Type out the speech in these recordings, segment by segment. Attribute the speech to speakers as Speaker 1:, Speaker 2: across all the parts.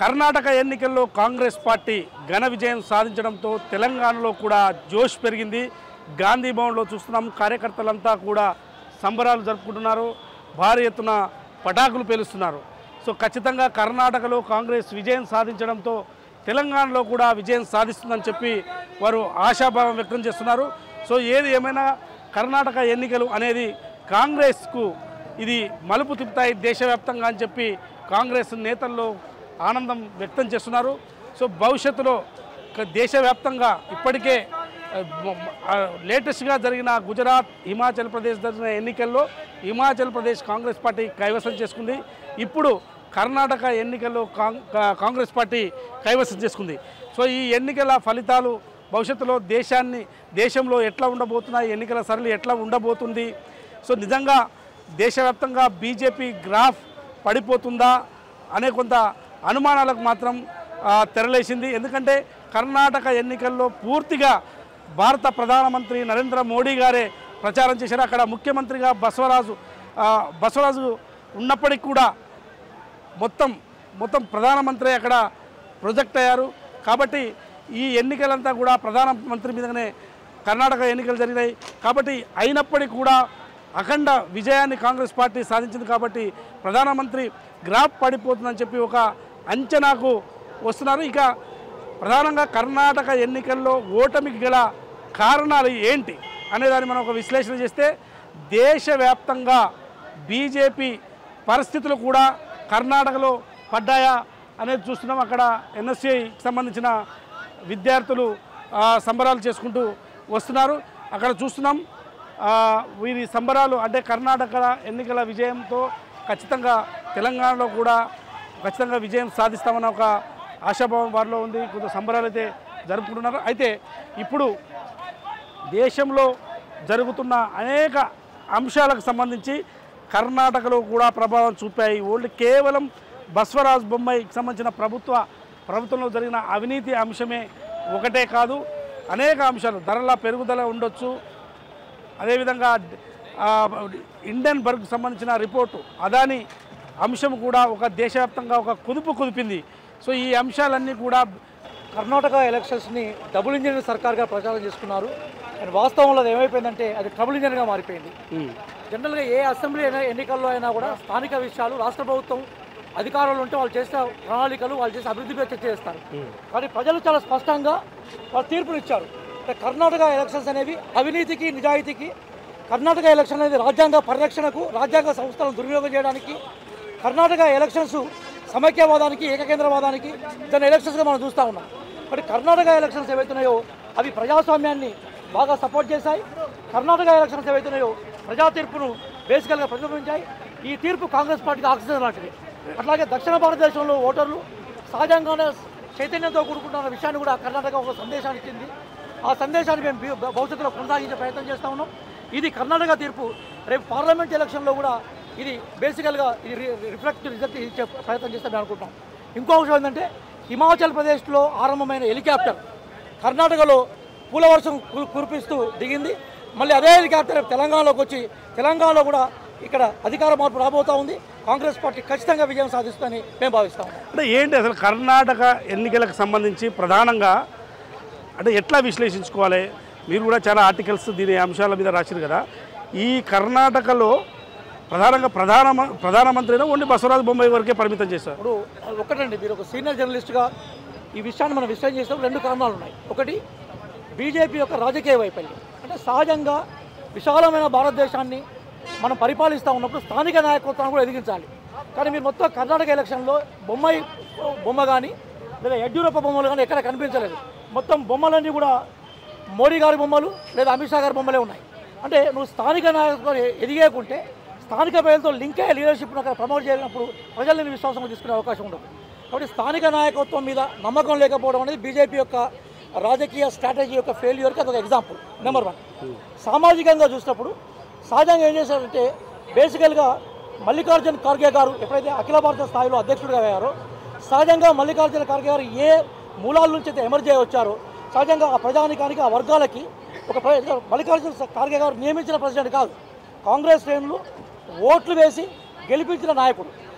Speaker 1: కర్ణాటక ఎన్నికల్లో కాంగ్రెస్ పార్టీ ఘన విజయం సాధించడంతో తెలంగాణలో కూడా జోష్ పెరిగింది గాంధీ భవన్లో చూస్తున్నాం కార్యకర్తలంతా కూడా సంబరాలు జరుపుకుంటున్నారు భారీ ఎత్తున పటాకులు పేలుస్తున్నారు సో ఖచ్చితంగా కర్ణాటకలో కాంగ్రెస్ విజయం సాధించడంతో తెలంగాణలో కూడా విజయం సాధిస్తుందని చెప్పి వారు ఆశాభావం వ్యక్తం చేస్తున్నారు సో ఏది ఏమైనా కర్ణాటక ఎన్నికలు అనేది కాంగ్రెస్కు ఇది మలుపు తిప్పుతాయి దేశవ్యాప్తంగా అని చెప్పి కాంగ్రెస్ నేతల్లో ఆనందం వ్యక్తం చేస్తున్నారు సో భవిష్యత్తులో క- దేశవ్యాప్తంగా ఇప్పటికే ఆ, మ- మ- ఆ, లేటెస్ట్గా జరిగిన గుజరాత్ హిమాచల్ ప్రదేశ్ జరిగిన ఎన్నికల్లో హిమాచల్ ప్రదేశ్ కాంగ్రెస్ పార్టీ కైవసం చేసుకుంది ఇప్పుడు కర్ణాటక ఎన్నికల్లో కాంగ్ కా- కాంగ్రెస్ పార్టీ కైవసం చేసుకుంది సో ఈ ఎన్నికల ఫలితాలు భవిష్యత్తులో దేశాన్ని దేశంలో ఎట్లా ఉండబోతున్నాయి ఎన్నికల సరళి ఎట్లా ఉండబోతుంది సో నిజంగా దేశవ్యాప్తంగా బీజేపీ గ్రాఫ్ పడిపోతుందా అనే కొంత అనుమానాలకు మాత్రం ఆ, తెరలేసింది ఎందుకంటే కర్ణాటక ఎన్నికల్లో పూర్తిగా భారత ప్రధానమంత్రి నరేంద్ర మోడీ గారే ప్రచారం చేశారు అక్కడ ముఖ్యమంత్రిగా బసవరాజు ఆ, బసవరాజు ఉన్నప్పటికీ కూడా మొత్తం మొత్తం ప్రధానమంత్రి అక్కడ ప్రొజెక్ట్ అయ్యారు కాబట్టి ఈ ఎన్నికలంతా కూడా ప్రధానమంత్రి మీదనే కర్ణాటక ఎన్నికలు జరిగినాయి కాబట్టి అయినప్పటికీ కూడా అఖండ విజయాన్ని కాంగ్రెస్ పార్టీ సాధించింది కాబట్టి ప్రధానమంత్రి గ్రాఫ్ పడిపోతుందని చెప్పి ఒక అంచనాకు వస్తున్నారు ఇక ప్రధానంగా కర్ణాటక ఎన్నికల్లో ఓటమికి గల కారణాలు ఏంటి అనేదాన్ని మనం ఒక విశ్లేషణ చేస్తే దేశవ్యాప్తంగా బీజేపీ పరిస్థితులు కూడా కర్ణాటకలో పడ్డాయా అనేది చూస్తున్నాం అక్కడ ఎన్ఎస్సికి సంబంధించిన విద్యార్థులు ఆ, సంబరాలు చేసుకుంటూ వస్తున్నారు అక్కడ చూస్తున్నాం ఆ, వీరి సంబరాలు అంటే కర్ణాటక ఎన్నికల విజయంతో ఖచ్చితంగా తెలంగాణలో కూడా ఖచ్చితంగా విజయం సాధిస్తామన్న ఒక ఆశాభావం వారిలో ఉంది కొంత సంబరాలు అయితే జరుపుకుంటున్నారు అయితే ఇప్పుడు దేశంలో జరుగుతున్న అనేక అంశాలకు సంబంధించి కర్ణాటకలో కూడా ప్రభావం చూపాయి ఓన్లీ కేవలం బస్వరాజ్ బొమ్మాయికి సంబంధించిన ప్రభుత్వ ప్రభుత్వంలో జరిగిన అవినీతి అంశమే ఒకటే కాదు అనేక అంశాలు ధరల పెరుగుదల ఉండొచ్చు అదేవిధంగా ఆ, ఇండియన్ బర్గ్ సంబంధించిన రిపోర్టు అదాని అంశం కూడా ఒక దేశవ్యాప్తంగా ఒక కుదుపు కుదిపింది సో ఈ అంశాలన్నీ కూడా
Speaker 2: కర్ణాటక ఎలక్షన్స్ని డబుల్ ఇంజిన్ సర్కార్గా ప్రచారం చేసుకున్నారు అండ్ వాస్తవంలో అది ఏమైపోయిందంటే అది ట్రబుల్ ఇంజిన్గా మారిపోయింది
Speaker 1: ఉమ్,
Speaker 2: జనరల్గా ఏ అసెంబ్లీ అయినా ఎన్నికల్లో అయినా కూడా స్థానిక విషయాలు రాష్ట్ర ప్రభుత్వం అధికారంలో ఉంటే వాళ్ళు చేసిన ప్రణాళికలు వాళ్ళు చేసే అభివృద్ధిపై చర్చ చేస్తారు కానీ ప్రజలు చాలా స్పష్టంగా వాళ్ళు తీర్పులు ఇచ్చారు అంటే కర్ణాటక ఎలక్షన్స్ అనేవి అవినీతికి నిజాయితీకి కర్ణాటక ఎలక్షన్ అనేది రాజ్యాంగ పరిరక్షణకు రాజ్యాంగ సంస్థలను దుర్వినియోగం చేయడానికి కర్ణాటక ఎలక్షన్స్ సమైక్యవాదానికి ఏకకేంద్రవాదానికి దాని ఎలక్షన్స్గా మనం చూస్తూ ఉన్నాం మరి కర్ణాటక ఎలక్షన్స్ ఏవైతున్నాయో అవి ప్రజాస్వామ్యాన్ని బాగా సపోర్ట్ చేశాయి కర్ణాటక ఎలక్షన్స్ ఏవైతున్నాయో ప్రజా తీర్పును బేసికల్గా ప్రతిబింబించాయి ఈ తీర్పు కాంగ్రెస్ పార్టీకి ఆక్సిజన్ లాంటిది అట్లాగే దక్షిణ భారతదేశంలో ఓటర్లు సహజంగానే చైతన్యంతో కూడుకుంటున్న విషయాన్ని కూడా కర్ణాటక ఒక సందేశాన్ని ఇచ్చింది ఆ సందేశాన్ని మేము భవి- భవిష్యత్తులో కొనసాగించే ప్రయత్నం చేస్తూ ఉన్నాం ఇది కర్ణాటక తీర్పు రేపు పార్లమెంట్ ఎలక్షన్లో కూడా ఇది బేసికల్గా ఇది రి- రిఫ్లెక్ట్ రిజల్ట్ ఇచ్చే ప్రయత్నం చేస్తామని అనుకుంటున్నాం ఇంకో విషయం ఏంటంటే హిమాచల్ ప్రదేశ్లో ఆరంభమైన హెలికాప్టర్ కర్ణాటకలో పూల వర్షం కు- కురిపిస్తూ దిగింది మళ్ళీ అదే హెలికాప్టర్ రేపు తెలంగాణలోకి వచ్చి తెలంగాణలో కూడా ఇక్కడ అధికార మార్పు రాబోతా ఉంది కాంగ్రెస్ పార్టీ ఖచ్చితంగా విజయం సాధిస్తుందని మేము భావిస్తాం
Speaker 1: అంటే ఏంటి అసలు కర్ణాటక ఎన్నికలకు సంబంధించి ప్రధానంగా అంటే ఎట్లా విశ్లేషించుకోవాలి మీరు కూడా చాలా ఆర్టికల్స్ దీని అంశాల మీద రాశారు కదా ఈ కర్ణాటకలో ప్రధానంగా ప్రధాన ప్రధానమంత్రిని ఓన్లీ బసవరాజు బొమ్మాయి వరకే పరిమితం చేశారు
Speaker 2: ఇప్పుడు ఒకటండి మీరు ఒక సీనియర్ జర్నలిస్ట్గా ఈ విషయాన్ని మనం విశ్లేషణ చేసినప్పుడు రెండు కారణాలు ఉన్నాయి ఒకటి బీజేపీ యొక్క రాజకీయ వైఫల్యం అంటే సహజంగా విశాలమైన భారతదేశాన్ని మనం పరిపాలిస్తూ ఉన్నప్పుడు స్థానిక నాయకత్వాన్ని కూడా ఎదిగించాలి కానీ మీరు మొత్తం కర్ణాటక ఎలక్షన్లో బొమ్మాయి బొమ్మ కానీ లేదా యడ్యూరప్ప బొమ్మలు కానీ ఎక్కడ కనిపించలేదు మొత్తం బొమ్మలన్నీ కూడా మోడీ గారి బొమ్మలు లేదా అమిత్ షా గారి బొమ్మలే ఉన్నాయి అంటే నువ్వు స్థానిక నాయకులు ఎదిగేకుంటే స్థానిక ప్రజలతో లింక్ అయ్యే లీడర్షిప్ను అక్కడ ప్రమోట్ చేసినప్పుడు ప్రజల్ని విశ్వాసంగా తీసుకునే అవకాశం ఉండదు కాబట్టి స్థానిక నాయకత్వం మీద నమ్మకం లేకపోవడం అనేది బీజేపీ యొక్క రాజకీయ స్ట్రాటజీ యొక్క ఫెయిల్యూర్కి అదొక ఎగ్జాంపుల్ నెంబర్ వన్ సామాజికంగా చూసినప్పుడు సహజంగా ఏం చేశారంటే బేసికల్గా మల్లికార్జున్ ఖర్గే గారు ఎప్పుడైతే అఖిల భారత స్థాయిలో అధ్యక్షుడిగా అయ్యారో సహజంగా మల్లికార్జున ఖర్గే గారు ఏ మూలాల నుంచి అయితే ఎమర్జ్ అయ్యి వచ్చారో సహజంగా ఆ ప్రజానికానికి ఆ వర్గాలకి ఒక ప్ర- మల్లికార్జున ఖర్గే గారు నియమించిన ప్రెసిడెంట్ కాదు కాంగ్రెస్ శ్రేణులు ఓట్లు వేసి గెలిపించిన నాయకుడు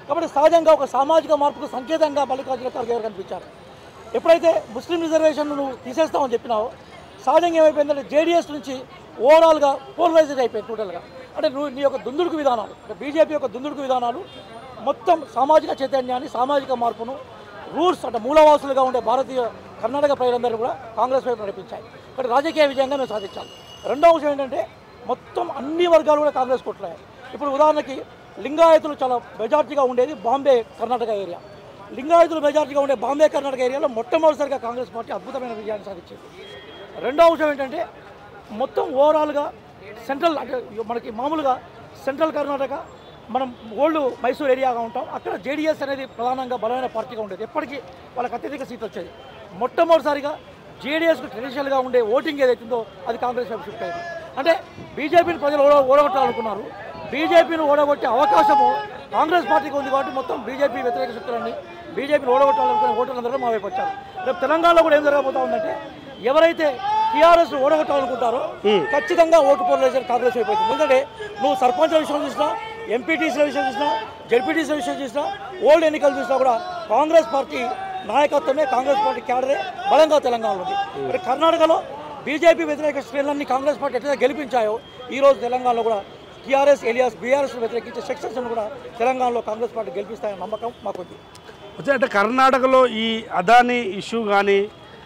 Speaker 2: కాబట్టి సహజంగా ఒక సామాజిక మార్పుకు సంకేతంగా మల్లికార్జున ఖర్గే గారు కనిపించారు ఎప్పుడైతే ముస్లిం రిజర్వేషన్ నువ్వు తీసేస్తామని చెప్పినావో సహజంగా ఏమైపోయిందంటే జేడీఎస్ నుంచి ఓవరాల్గా పోలరైజ్డ్ అయిపోయింది టోటల్గా అంటే నువ్వు నీ యొక్క దుందుడుకు విధానాలు అంటే బీజేపీ యొక్క దుందుడుకు విధానాలు మొత్తం సామాజిక చైతన్యాన్ని సామాజిక మార్పును రూట్స్ అంటే మూలవాసులుగా ఉండే భారతీయ కర్ణాటక ప్రజలందరూ కూడా కాంగ్రెస్ వైపు నడిపించాయి ఇక్కడ రాజకీయ విజయంగా మేము సాధించాలి రెండవ అంశం ఏంటంటే మొత్తం అన్ని వర్గాలు కూడా కాంగ్రెస్ కొట్లాయి ఇప్పుడు ఉదాహరణకి లింగాయతులు చాలా మెజార్టీగా ఉండేది బాంబే కర్ణాటక ఏరియా లింగాయతులు మెజార్టీగా ఉండే బాంబే కర్ణాటక ఏరియాలో మొట్టమొదటిసారిగా కాంగ్రెస్ పార్టీ అద్భుతమైన విజయాన్ని సాధించింది రెండో అంశం ఏంటంటే మొత్తం ఓవరాల్గా సెంట్రల్ అంటే మనకి మామూలుగా సెంట్రల్ కర్ణాటక మనం ఓల్డ్ మైసూర్ ఏరియాగా ఉంటాం అక్కడ జేడీఎస్ అనేది ప్రధానంగా బలమైన పార్టీగా ఉండేది ఎప్పటికీ వాళ్ళకి అత్యధిక సీట్లు వచ్చేది మొట్టమొదటిసారిగా జేడీఎస్కు ట్రెడిషనల్గా ఉండే ఓటింగ్ ఏదైతుందో అది కాంగ్రెస్ వైపు షిఫ్ట్ అయింది అంటే బీజేపీని ప్రజలు ఓడ ఓడగొట్టాలనుకున్నారు బీజేపీని ఓడగొట్టే అవకాశము కాంగ్రెస్ పార్టీకి ఉంది కాబట్టి మొత్తం బీజేపీ వ్యతిరేక శక్తులన్నీ బీజేపీని ఓడగొట్టాలనుకునే ఓటర్లందరూ మా వైపు వచ్చారు రేపు తెలంగాణలో కూడా ఏం జరగబోతా ఉందంటే ఎవరైతే టీఆర్ఎస్ ఓడగొట్టాలనుకుంటారో ఖచ్చితంగా ఓటు పోలరైజర్ కాంగ్రెస్ వైపు అవుతుంది ఎందుకంటే నువ్వు సర్పంచ్ విషయం చూసినా ఎంపీటీసీల విషయం చూసినా జడ్పీటీసీల విషయం చూసినా ఓల్డ్ ఎన్నికలు చూసినా కూడా కాంగ్రెస్ పార్టీ నాయకత్వమే కాంగ్రెస్ పార్టీ క్యాడరే బలంగా తెలంగాణలో ఉంది మరి కర్ణాటకలో బీజేపీ వ్యతిరేక శ్రేణులన్నీ కాంగ్రెస్ పార్టీ ఎట్లయితే గెలిపించాయో ఈ రోజు తెలంగాణలో కూడా టీఆర్ఎస్ ఎలియాస్ బీఆర్ఎస్ వ్యతిరేకించే సెక్షన్స్ కూడా తెలంగాణలో కాంగ్రెస్ పార్టీ గెలిపిస్తాయన్న నమ్మకం మాకుంది
Speaker 1: వచ్చే అంటే కర్ణాటకలో ఈ అదానీ ఇష్యూ కానీ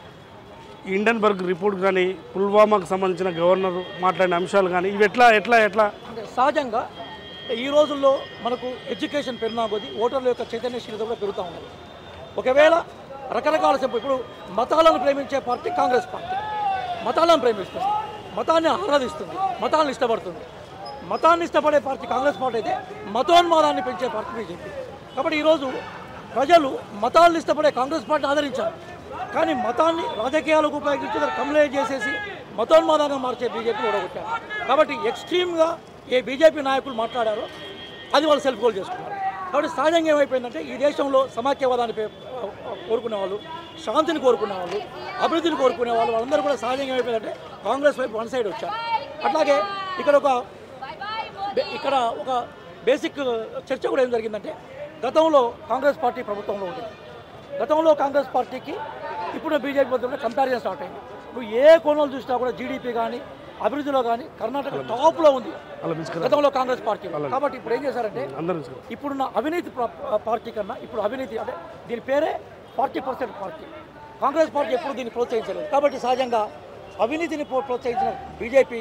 Speaker 1: ఇండన్బర్గ్ రిపోర్ట్ కానీ పుల్వామాకు సంబంధించిన గవర్నర్ మాట్లాడిన అంశాలు కానీ ఇవి ఎట్లా ఎట్లా ఎట్లా
Speaker 2: అంటే సహజంగా ఈ రోజుల్లో మనకు ఎడ్యుకేషన్ పెరిగినా కొద్దీ ఓటర్ల యొక్క చైతన్యశీలత కూడా పెరుగుతూ ఉన్నది ఒకవేళ రకరకాల చెప్పు ఇప్పుడు మతాలను ప్రేమించే పార్టీ కాంగ్రెస్ పార్టీ మతాలను ప్రేమిస్తుంది మతాన్ని ఆరాధిస్తుంది మతాలను ఇష్టపడుతుంది మతాన్ని ఇష్టపడే పార్టీ కాంగ్రెస్ పార్టీ అయితే మతోన్మాదాన్ని పెంచే పార్టీ బీజేపీ కాబట్టి ఈరోజు ప్రజలు మతాలను ఇష్టపడే కాంగ్రెస్ పార్టీ ఆదరించారు కానీ మతాన్ని రాజకీయాలకు ఉపయోగించి దాన్ని కమ్యూనైజ్ చేసేసి మతోన్మాదంగా మార్చే బీజేపీ ఓడగొట్టారు కాబట్టి ఎక్స్ట్రీమ్గా ఏ బీజేపీ నాయకులు మాట్లాడారో అది వాళ్ళు సెల్ఫ్ గోల్ చేసుకున్నారు కాబట్టి సహజంగా ఏమైపోయిందంటే ఈ దేశంలో సమాఖ్యవాదాన్ని పే- కోరుకునే వాళ్ళు శాంతిని కోరుకునే వాళ్ళు అభివృద్ధిని కోరుకునే వాళ్ళు వాళ్ళందరూ కూడా సహజంగా ఏమైపోయిందంటే కాంగ్రెస్ వైపు వన్ సైడ్ వచ్చారు అట్లాగే ఇక్కడ ఒక బే- ఇక్కడ ఒక బేసిక్ చర్చ కూడా ఏం జరిగిందంటే గతంలో కాంగ్రెస్ పార్టీ ప్రభుత్వంలో ఉంటుంది గతంలో కాంగ్రెస్ పార్టీకి ఇప్పుడు బీజేపీ మధ్య కంపారిజన్ స్టార్ట్ అయింది నువ్వు ఏ కోణంలో చూసినా కూడా జీడీపీ కానీ అభివృద్ధిలో కానీ కర్ణాటక టాప్లో ఉంది
Speaker 1: అలా పిలుచుకురా
Speaker 2: గతంలో కాంగ్రెస్ పార్టీ కాబట్టి ఇప్పుడు ఏం చేశారంటే
Speaker 1: అందరూ పిలుచుకురా
Speaker 2: ఇప్పుడున్న అవినీతి ప్ర- పార్టీ కన్నా ఇప్పుడు అవినీతి అంటే దీని పేరే forty percent party Congress party ఎప్పుడు దీన్ని ప్రోత్సహించలేదు కాబట్టి సహజంగా అవినీతిని ప్రో- ప్రోత్సహించిన బీజేపీ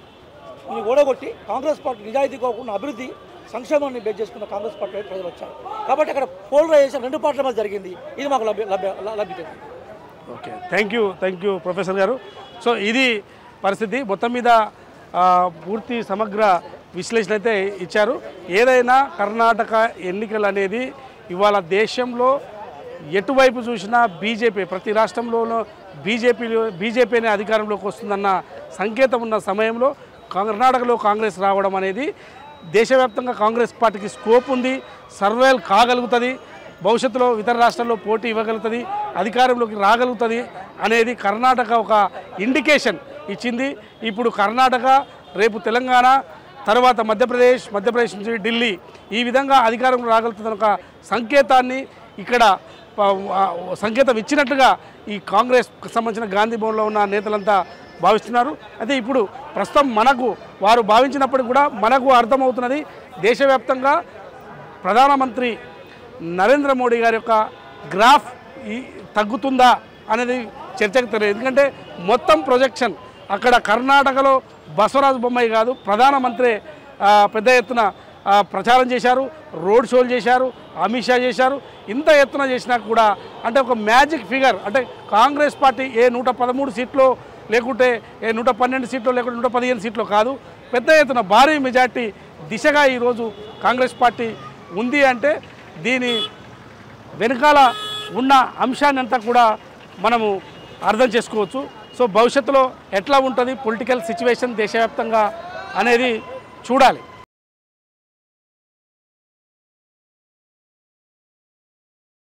Speaker 2: ని ఓడగొట్టి కాంగ్రెస్ పార్టీ నిజాయితీ కాకుండా అభివృద్ధి సంక్షేమాన్ని బేస్ చేసుకున్న కాంగ్రెస్ పార్టీ వైపు ప్రజలు వచ్చారు కాబట్టి అక్కడ పోలరైజేషన్ రెండు పార్టీల మధ్య జరిగింది ఇది మాకు లభ్య లభ్య లభ్యత
Speaker 1: okay thank you thank you professor గారు సో ఇది పరిస్థితి మొత్తం మీద ఆ, పూర్తి సమగ్ర విశ్లేషణ అయితే ఇచ్చారు ఏదైనా కర్ణాటక ఎన్నికలు అనేది ఇవాళ దేశంలో ఎటువైపు చూసినా బీజేపీ ప్రతి రాష్ట్రంలోనూ బీజేపీ బీజేపీనే అధికారంలోకి వస్తుందన్న సంకేతం ఉన్న సమయంలో కర్ణాటకలో కాంగ్రెస్ రావడం అనేది దేశవ్యాప్తంగా కాంగ్రెస్ పార్టీకి స్కోప్ ఉంది సర్వేల్ కాగలుగుతుంది భవిష్యత్తులో ఇతర రాష్ట్రాల్లో పోటీ ఇవ్వగలుగుతుంది అధికారంలోకి రాగలుగుతుంది అనేది కర్ణాటక ఒక ఇండికేషన్ ఇచ్చింది ఇప్పుడు కర్ణాటక రేపు తెలంగాణ తర్వాత మధ్యప్రదేశ్ మధ్యప్రదేశ్ నుంచి ఢిల్లీ ఈ విధంగా అధికారం రాగలుగుతున్న ఒక సంకేతాన్ని ఇక్కడ ప- ఆ సంకేతం ఇచ్చినట్లుగా ఈ కాంగ్రెస్ సంబంధించిన గాంధీ భవన్లో ఉన్న నేతలంతా భావిస్తున్నారు అయితే ఇప్పుడు ప్రస్తుతం మనకు వారు భావించినప్పటికీ కూడా మనకు అర్థమవుతున్నది దేశవ్యాప్తంగా ప్రధానమంత్రి నరేంద్ర మోడీ గారి యొక్క గ్రాఫ్ ఈ తగ్గుతుందా అనేది చర్చకు తెలియదు ఎందుకంటే మొత్తం ప్రొజెక్షన్ అక్కడ కర్ణాటకలో బసవరాజు బొమ్మాయి కాదు ప్రధానమంత్రి ఆ, పెద్ద ఎత్తున ఆ, ప్రచారం చేశారు రోడ్ షోలు చేశారు అమిత్ షా చేశారు ఇంత ఎత్తున చేసినా కూడా అంటే ఒక మ్యాజిక్ ఫిగర్ అంటే కాంగ్రెస్ పార్టీ ఏ నూట పదమూడు సీట్లో లేకుంటే ఏ నూట పన్నెండు సీట్లో లేకుంటే నూట పదిహేను సీట్లో కాదు పెద్ద ఎత్తున భారీ మెజార్టీ దిశగా ఈరోజు కాంగ్రెస్ పార్టీ ఉంది అంటే దీని వెనకాల ఉన్న అంశాన్ని అంతా కూడా మనము అర్థం చేసుకోవచ్చు సో భవిష్యత్తులో ఎట్లా ఉంటుంది పొలిటికల్ సిచ్యువేషన్ దేశవ్యాప్తంగా అనేది చూడాలి